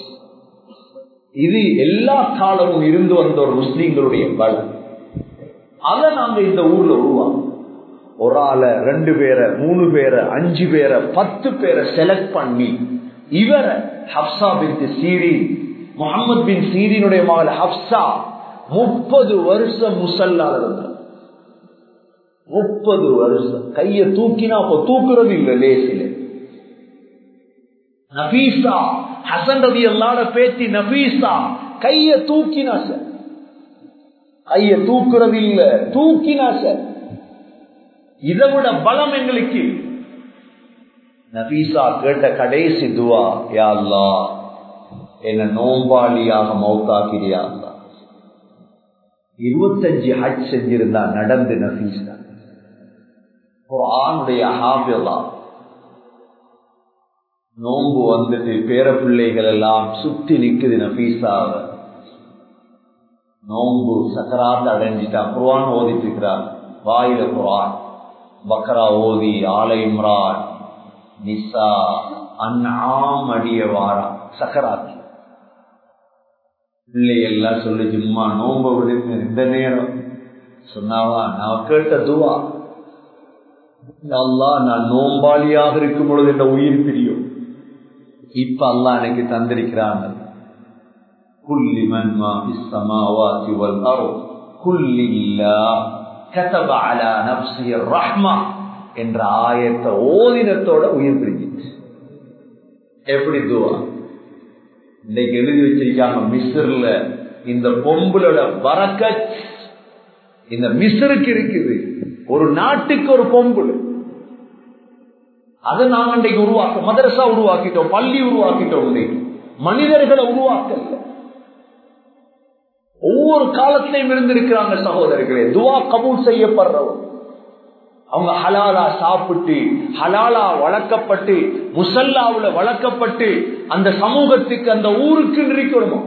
இது எல்லா காலமும் இருந்து வந்த ஒரு முஸ்லீம்களுடைய பலம் அதை நாங்க இந்த ஊர்ல உருவாக்கும் ஒரு ஆளை ரெண்டு பேரை மூணு பேரை அஞ்சு பேரை பத்து பேரை செலக்ட் பண்ணி இவரை ஹப்சா பின் சீரி முகமது பின் சீரினுடைய மகள் ஹப்சா முப்பது வருஷம் முசல்லால் இருந்தார் முப்பது வருஷம் கைய தூக்கினா அப்போ தூக்குறது இல்லை லேசில நபீசா ஹசன் ரவி எல்லாட பேத்தி நபீசா கைய தூக்கினா சார் கைய தூக்குறது இல்ல தூக்கினா சார் இதை விட பலம் எங்களுக்கு நபீசா கேட்ட கடைசி துவா யா அல்லா என்ன நோம்பாளியாக மௌத்தாக்கிறியா அல்லா இருபத்தஞ்சு ஹஜ் செஞ்சிருந்தா நடந்து நபீசா ஆணுடைய ஹாபிலா நோம்பு வந்துட்டு பேர பிள்ளைகள் எல்லாம் சுத்தி நிக்குது நபீசாவ நோம்பு சக்கராத்த அடைஞ்சிட்டா குர்வான் ஓதிட்டு இருக்கிறார் வாயில குரான் பக்ரா ஓதி ஆலை இம்ரான் நிசா அன்ஆம் அடிய வாரா சக்கராத்தி பிள்ளையெல்லாம் சொல்லி சும்மா நோம்ப விடுங்க இந்த நேரம் சொன்னாவா நான் கேட்ட துவா அல்லா நான் நோம்பாளியாக இருக்கும் பொழுது என்ற உயிர் பிரியும் இப்ப அல்லா எனக்கு தந்திருக்கிறான் குல்லி மன்மா இஸ்ஸமாவாதி வல் அர்த் குல்லி இல்லா கதப அலா நஃப்ஸி ரஹ்மா என்ற ஆயத்தை ஓதினத்தோட உயிர் பிரிஞ்சிச்சு எப்படி துவா இன்னைக்கு எழுதி வச்சிருக்காங்க மிஸ்ர்ல இந்த பொம்புலோட வரக்கத் இந்த மிஸ்ருக்கு இருக்குது ஒரு நாட்டுக்கு ஒரு பொம்புல அதை நாங்க இன்றைக்கு உருவாக்க மதரசா உருவாக்கிட்டோம் பள்ளி உருவாக்கிட்டோம் இன்னைக்கு மனிதர்களை உருவாக்கல ஒவ்வொரு காலத்திலையும் இருந்திருக்கிறாங்க சகோதரர்களே துவா கபூல் செய்யப்படுறவர் அவங்க ஹலாலா சாப்பிட்டு ஹலாலா வளர்க்கப்பட்டு முசல்லாவுல வளர்க்கப்பட்டு அந்த சமூகத்துக்கு அந்த ஊருக்கு இருக்கணும்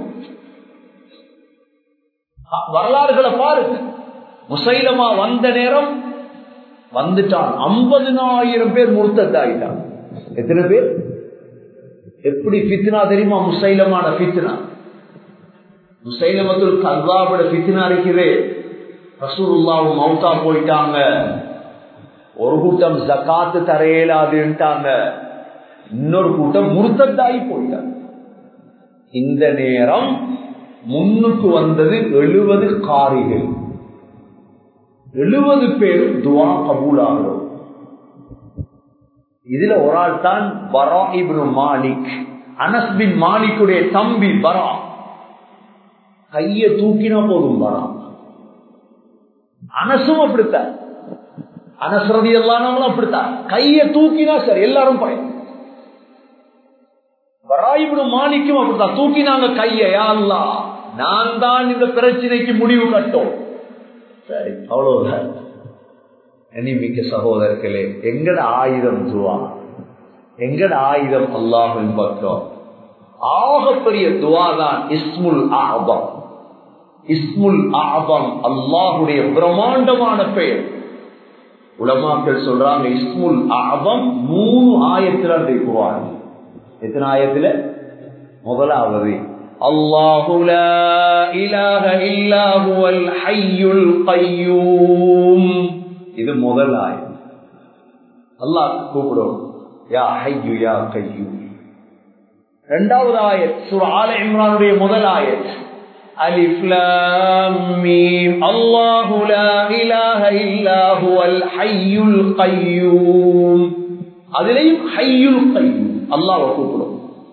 வரலாறுகளை பாருங்க முசைலமா வந்த நேரம் வந்துட்டான் ஐம்பதுனாயிரம் பேர் முர்த்தத்தாயிட்டான் எத்தனை பேர் எப்படி பித்னா தெரியுமா முசைலமான பித்னா முசைலமத்துல் கல்வாவோட பித்னா இருக்கிறே ரசூலுல்லாவும் மவுத்தா போயிட்டாங்க ஒரு கூட்டம் ஜக்காத்து தரையலாதுன்ட்டாங்க இன்னொரு கூட்டம் முருத்தத்தாகி போயிட்டாங்க இந்த நேரம் முன்னுக்கு வந்தது எழுபது காரிகள் எழுபது பேரும் துவா கபூலாகிறோம் இதுல ஒரு ஆள் தான் பரா இப்னு மாலிக் அனஸ் பின் மாலிக்குடைய தம்பி பரா கைய தூக்கினா போதும் பரா அனசும் அப்படித்தான் அனசரதி எல்லாரும் அப்படித்தான் கைய தூக்கினா சரி எல்லாரும் பயம் வராயிபுடும் மாலிக்கும் அப்படித்தான் தூக்கினாங்க கைய அல்லா நான் தான் இந்த பிரச்சனைக்கு முடிவு கட்டோம் சரி அவ்வளவுதான் மிக்க சகோதரர்களே எங்கட ஆயுதம் துவா எங்கட ஆயுதம் அல்லாஹின் பக்கம் ஆகப்பெரிய துவா தான் இஸ்முல் ஆபம் இஸ்முல் ஆபம் அல்லாஹுடைய பிரம்மாண்டமான பெயர் உலமாக்கள் சொல்றாங்க இஸ்முல் ஆபம் மூணு ஆயத்துல குருவான் எத்தனை ஆயத்துல முதலாவது الله لا إله إلا هو الحي القيوم இது முதல் ஆயம் அல்லாஹ் கூப்பிடும் யா ஹையு யா கையூம் இரண்டாவது ஆயத் சூரா ஆல இம்ரானுடைய முதல் ஆயத் அலிஃப் லாம் மீம் அல்லாஹு லா இலாஹ இல்லா ஹுவல் ஹய்யுல் கய்யூம் அதிலேயும் ஹய்யுல் கய்யூம் அல்லாஹ்வை கூப்பிடும்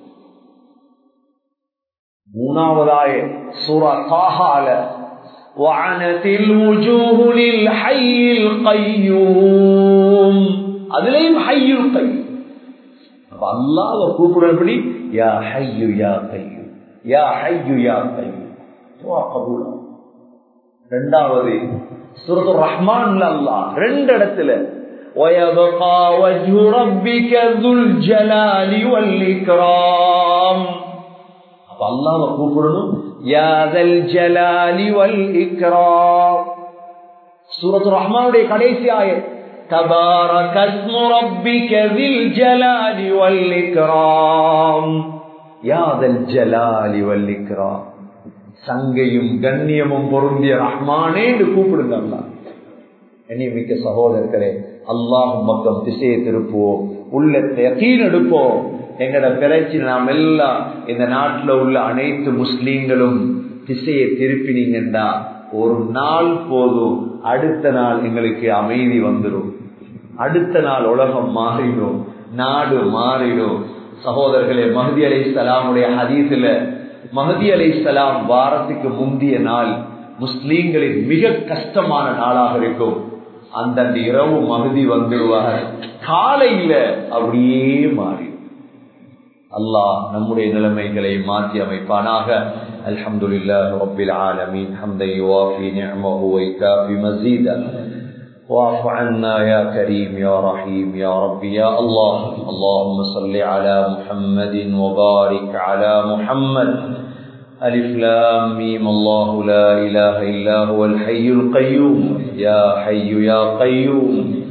மூணாவதாய சூரா தாஹால وعنت الوجوه للحي القيوم அதுலயும் ஹையுல் கையூம் அப்ப அல்லாஹ்வை கூப்பிடுறபடி யா ஹையு யா கையூம் யா ஹையு யா கையூம் துஆ கபூல் இரண்டாவது சூரத்து ரஹ்மான்ல அல்லாஹ் ரெண்டு இடத்துல ويبقى وجه ربك ذو الجلال والإكرام அப்ப அல்லாஹ்வை கூப்பிடணும் யா தல் ஜலாலி வல் இக்ராம் சூரத்து ரஹ்மானுடைய கடைசி ஆயத் تبارك اسم ربك ذي الجلال والإكرام يا ذا الجلال والإكرام சங்கையும் கண்ணியமும் பொருந்திய ரஹ்மானே என்று கூப்பிடுங்க அல்லா மிக்க சகோதரர்களே அல்லாஹ் பக்கம் திசையை திருப்புவோம் உள்ளத்தை யக்கீன் எடுப்போம் எங்கட பிரச்சனை நாம் எல்லாம் இந்த நாட்டில் உள்ள அனைத்து முஸ்லீம்களும் திசையை திருப்பினீங்கன்னா ஒரு நாள் போதும் அடுத்த நாள் எங்களுக்கு அமைதி வந்துடும் அடுத்த நாள் உலகம் மாறிடும் நாடு மாறிடும் சகோதரர்களே மஹதி அலை சலாமுடைய ஹதீஸ்ல மஹதி அலை சலாம் வாரத்துக்கு முந்திய நாள் முஸ்லீம்களின் மிக கஷ்டமான நாளாக இருக்கும் அந்த இரவு மகுதி வந்துடுவார் காலையில அப்படியே மாறி அல்லாஹ் நம்முடைய நிலைமைகளை மாற்றி அமைப்பானாக அல்ஹம்துலில்லாஹ் ரப்பில் ஆலமீன் ஹம்தை யுவாஃபி நிஅமஹு வ யுகாஃபி மஸீதா واعف عنا يا كريم يا رحيم يا رب يا الله اللهم صل على محمد وبارك على محمد ألف لام ميم الله لا إله إلا هو الحي القيوم يا حي يا قيوم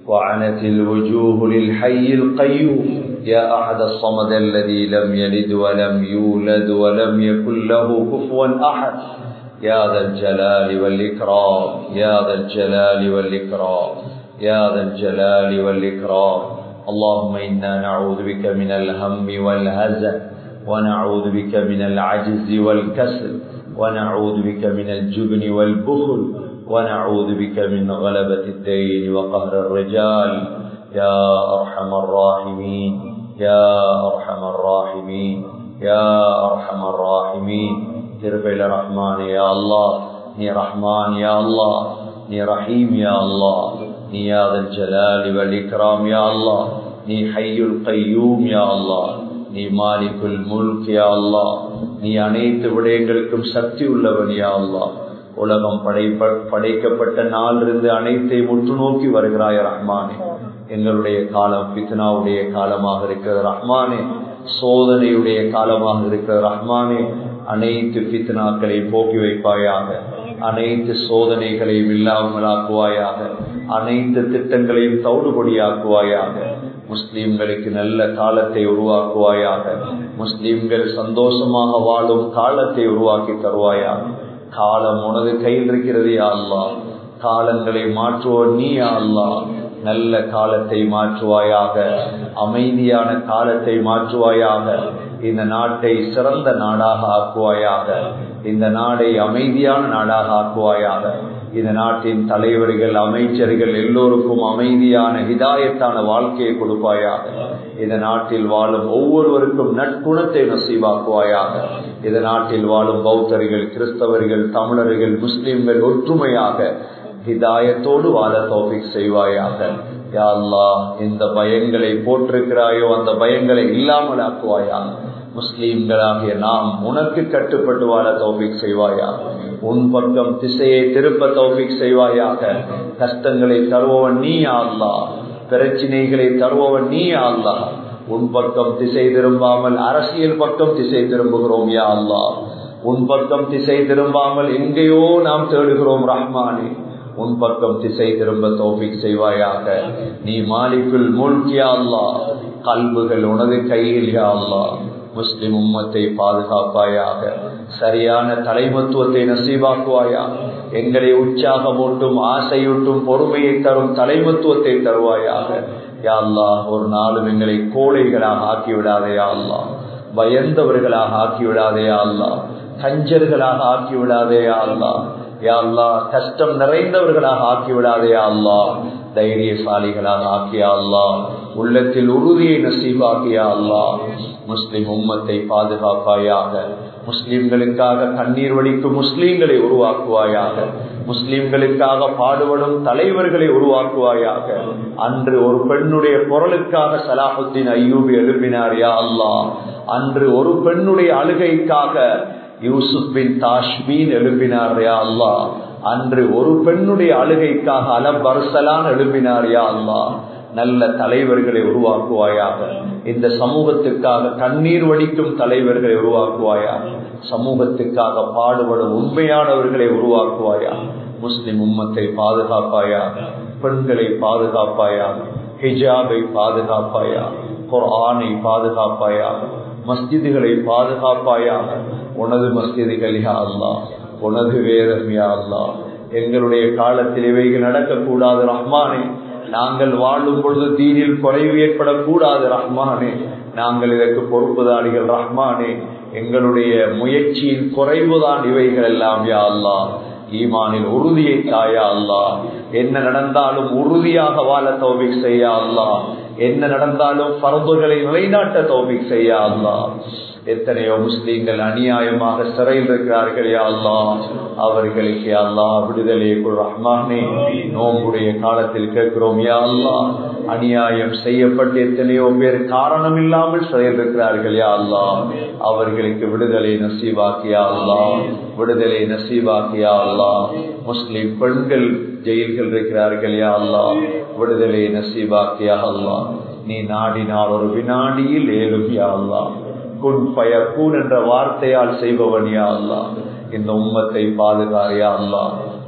وعنت الوجوه للحي القيوم يا أحد الصمد الذي لم يلد ولم يولد ولم يكن له كفوا أحد يا ذا الجلال والإكرام يا ذا الجلال والإكرام يا ذا الجلال والإكرام اللهم إنا نعوذ بك من الهم والهزن ونعوذ بك من العجز والكسل ونعوذ بك من الجبن والبخل ونعوذ بك من غلبة الدين وقهر الرجال يا أرحم الراحمين يا أرحم الراحمين يا أرحم الراحمين திருபையில ரஹ்மான் யா அல்லாஹ் நீ ரஹ்மான் யா அல்லாஹ் நீ ரஹீம் யா அல்லாஹ் நீ யாதல் ஜலாலி வல் இக்ராம் யா அல்லாஹ் நீ ஹய்யுல் கையூம் யா அல்லாஹ் நீ மாலிகுல் முல்க் யா அல்லாஹ் நீ அனைத்து விடயங்களுக்கும் சக்தி உள்ளவன் யா அல்லாஹ் உலகம் படைப்ப படைக்கப்பட்ட நாளிலிருந்து அனைத்தையும் உற்று நோக்கி வருகிறாய் ரஹ்மானே எங்களுடைய காலம் பித்னாவுடைய காலமாக இருக்கிறது ரஹ்மானே சோதனையுடைய காலமாக இருக்கிற ரஹ்மானே அனைத்து பித்னாக்களை போக்கி வைப்பாயாக அனைத்து சோதனைகளையும் இல்லாமலாக்குவாயாக அனைத்து திட்டங்களையும் தவிடுபடியாக்குவாயாக முஸ்லிம்களுக்கு நல்ல காலத்தை உருவாக்குவாயாக முஸ்லிம்கள் சந்தோஷமாக வாழும் காலத்தை உருவாக்கி தருவாயாக காலம் உனது கையில் இருக்கிறது யா அல்லா காலங்களை மாற்றுவோர் நீ யா அல்லா நல்ல காலத்தை மாற்றுவாயாக அமைதியான காலத்தை மாற்றுவாயாக இந்த நாட்டை சிறந்த நாடாக ஆக்குவாயாக இந்த நாடை அமைதியான நாடாக ஆக்குவாயாக இந்த நாட்டின் தலைவர்கள் அமைச்சர்கள் எல்லோருக்கும் அமைதியான ஹிதாயத்தான வாழ்க்கையை கொடுப்பாயாக இந்த நாட்டில் வாழும் ஒவ்வொருவருக்கும் நட்புணத்தை நசீவாக்குவாயாக இந்த நாட்டில் வாழும் பௌத்தர்கள் கிறிஸ்தவர்கள் தமிழர்கள் முஸ்லிம்கள் ஒற்றுமையாக ஹிதாயத்தோடு வாழ தோபிக் செய்வாயாக யா அல்லாஹ் இந்த பயங்களை போட்டிருக்கிறாயோ அந்த பயங்களை இல்லாமல் ஆக்குவாயாக முஸ்லீம்களாகிய நாம் உனக்கு கட்டுப்பட்டு வாழ தௌபிக் செய்வாயா உன் பக்கம் திசையை திருப்ப தௌபிக் செய்வாயாக கஷ்டங்களை தருபவன் நீ அல்லா பிரச்சினைகளை தருபவன் நீ அல்லா உன் பக்கம் திசை திரும்பாமல் அரசியல் பக்கம் திசை திரும்புகிறோம் யா அல்லா உன் பக்கம் திசை திரும்பாமல் எங்கேயோ நாம் தேடுகிறோம் ரஹ்மானே உன் பக்கம் திசை திரும்ப தோபிக் செய்வாயாக நீ மாலிக்குள் மூழ்கியா அல்லா கல்புகள் உனது கையில் யா அல்லா முஸ்லிம் உம்மத்தை பாதுகாப்பாயாக சரியான தலைமத்துவத்தை நசீவாக்குவாயா எங்களை உற்சாகமூட்டும் ஆசையூட்டும் பொறுமையை தரும் தலைமத்துவத்தை தருவாயாக யா அல்லா ஒரு நாளும் எங்களை கோழைகளாக ஆக்கிவிடாதே அல்லா பயந்தவர்களாக ஆக்கிவிடாதே அல்லா கஞ்சர்களாக ஆக்கிவிடாதே அல்லா யா அல்லா கஷ்டம் நிறைந்தவர்களாக ஆக்கிவிடாதே அல்லா தைரியசாலிகளாக ஆக்கியா அல்லா உள்ளத்தில் உறுதியை நசீவாக்கியா அல்லா முஸ்லிம் உம்மத்தை பாதுகாப்பாயாக முஸ்லிம்களுக்காக கண்ணீர் வடிக்கும் முஸ்லீம்களை உருவாக்குவாயாக முஸ்லிம்களுக்காக பாடுபடும் தலைவர்களை உருவாக்குவாயாக அன்று ஒரு பெண்ணுடைய குரலுக்காக சலாஹுத்தின் ஐயூபி எழுப்பினார் யா அல்லா அன்று ஒரு பெண்ணுடைய அழுகைக்காக யூசுப் பின் தாஷ்மீன் எழுப்பினார் யா அல்லா அன்று ஒரு பெண்ணுடைய அழுகைக்காக அலபர்சலான் எழுப்பினார் யா அல்லா நல்ல தலைவர்களை உருவாக்குவாயாக இந்த சமூகத்துக்காக கண்ணீர் வடிக்கும் தலைவர்களை உருவாக்குவாயா சமூகத்துக்காக பாடுபடும் உண்மையானவர்களை உருவாக்குவாயா முஸ்லிம் உம்மத்தை பாதுகாப்பாயா பெண்களை பாதுகாப்பாயா ஹிஜாபை பாதுகாப்பாயா குரானை பாதுகாப்பாயா மஸ்ஜிதுகளை பாதுகாப்பாயாக உனது மஸ்ஜிதுகள் யா அல்லா உனது வேதம் யா அல்லா எங்களுடைய காலத்தில் இவைகள் நடக்கக்கூடாது ரஹ்மானே நாங்கள் வாழும் பொழுது தீனில் குறைவு ஏற்படக்கூடாது ரஹ்மானே நாங்கள் இதற்கு பொறுப்புதாரிகள் ரஹ்மானே எங்களுடைய முயற்சியின் குறைவுதான் இவைகள் எல்லாம் யா அல்லா ஈமானில் உறுதியை தாயா அல்லா என்ன நடந்தாலும் உறுதியாக வாழ தௌபிக் செய்ய அல்லா என்ன நடந்தாலும் பரம்புகளை நிலைநாட்ட தௌபிக் செய்ய அல்லா எத்தனையோ முஸ்லீம்கள் அநியாயமாக சிறையில் இருக்கிறார்கள் அல்லா அவர்களுக்கு அல்லா விடுதலை ரஹ்மானே நோம்புடைய காலத்தில் கேட்கிறோம் யா அல்லா அநியாயம் செய்யப்பட்டு எத்தனையோ பேர் காரணம் இல்லாமல் சிறையில் இருக்கிறார்கள் யா அல்லா அவர்களுக்கு விடுதலை நசீவாக்கியா அல்லா விடுதலை நசீவாக்கியா அல்லா முஸ்லிம் பெண்கள் ஜெயில்கள் இருக்கிறார்கள் யா அல்லா விடுதலை நசீவாக்கியா அல்லா நீ நாடினால் ஒரு வினாடியில் ஏழும் யா அல்லா குன் பய கூன் என்ற வார்த்தையால் செய்பவன் யா அல்லா இந்த உம்மத்தை பாதுகாரியா அல்லா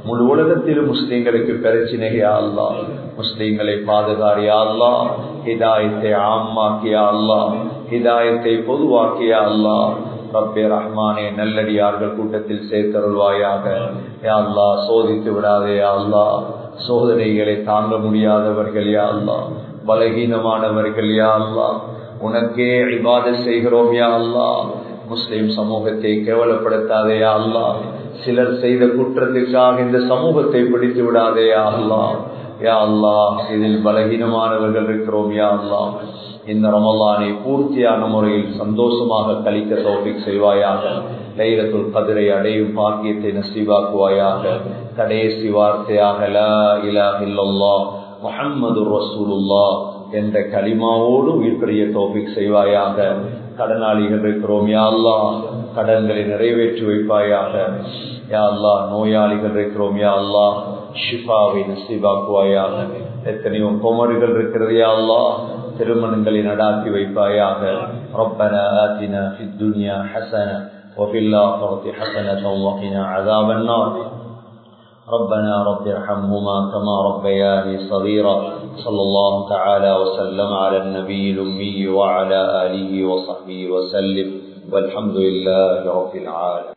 முழு உலகத்திலும் முஸ்லீம்களுக்கு பிரச்சனையா அல்லா முஸ்லீம்களை பாதுகாரியா அல்லா ஹிதாயத்தை ஆமாக்கியா அல்லா ஹிதாயத்தை பொதுவாக்கியா அல்லா ரப்பே ரஹ்மானே நல்லடியார்கள் கூட்டத்தில் சேர்த்தருள்வாயாக யா அல்லா சோதித்து விடாதே யா அல்லா சோதனைகளை தாங்க முடியாதவர்கள் யா அல்லா பலகீனமானவர்கள் யா அல்லா உனக்கே இபாத செய்கிறோம் யா அல்லா முஸ்லிம் சமூகத்தை கேவலப்படுத்தாதே யா அல்லா சிலர் செய்த குற்றத்துக்காக இந்த சமூகத்தை பிடித்து விடாதே யா அல்லா யா அல்லா இதில் பலகீனமானவர்கள் இருக்கிறோம் யா அல்லா இந்த ரமலானை பூர்த்தியான முறையில் சந்தோஷமாக கழிக்க தோப்பிக் செய்வாயாக லைலத்துல் கதிரை அடையும் பாக்கியத்தை நசீவாக்குவாயாக கடைசி வார்த்தையாக லா இலாஹ இல்லல்லாஹ் முஹம்மது ரசூலுல்லா என்ற களிமாவோடு உயிர்ப்படைய தோப்பிக் செய்வாயாக கடனாளிகள் இருக்கிறோம் யா அல்லா கடன்களை நிறைவேற்றி வைப்பாயாக யா அல்லா நோயாளிகள் இருக்கிறோம் யா அல்லா ஷிஃபாவை நசீவாக்குவாயாக எத்தனையோ குமரிகள் இருக்கிறது யா அல்லா திருமணங்களை நடாத்தி வைப்பாயாக ربنا آتنا في الدنيا حسنة وفي الآخرة حسنة وقنا عذاب النار ربنا رب ارحمهما كما ربياني صغيرا صلى الله تعالى وسلم على النبي الأمي وعلى آله وصحبه وسلم والحمد لله رب العالمين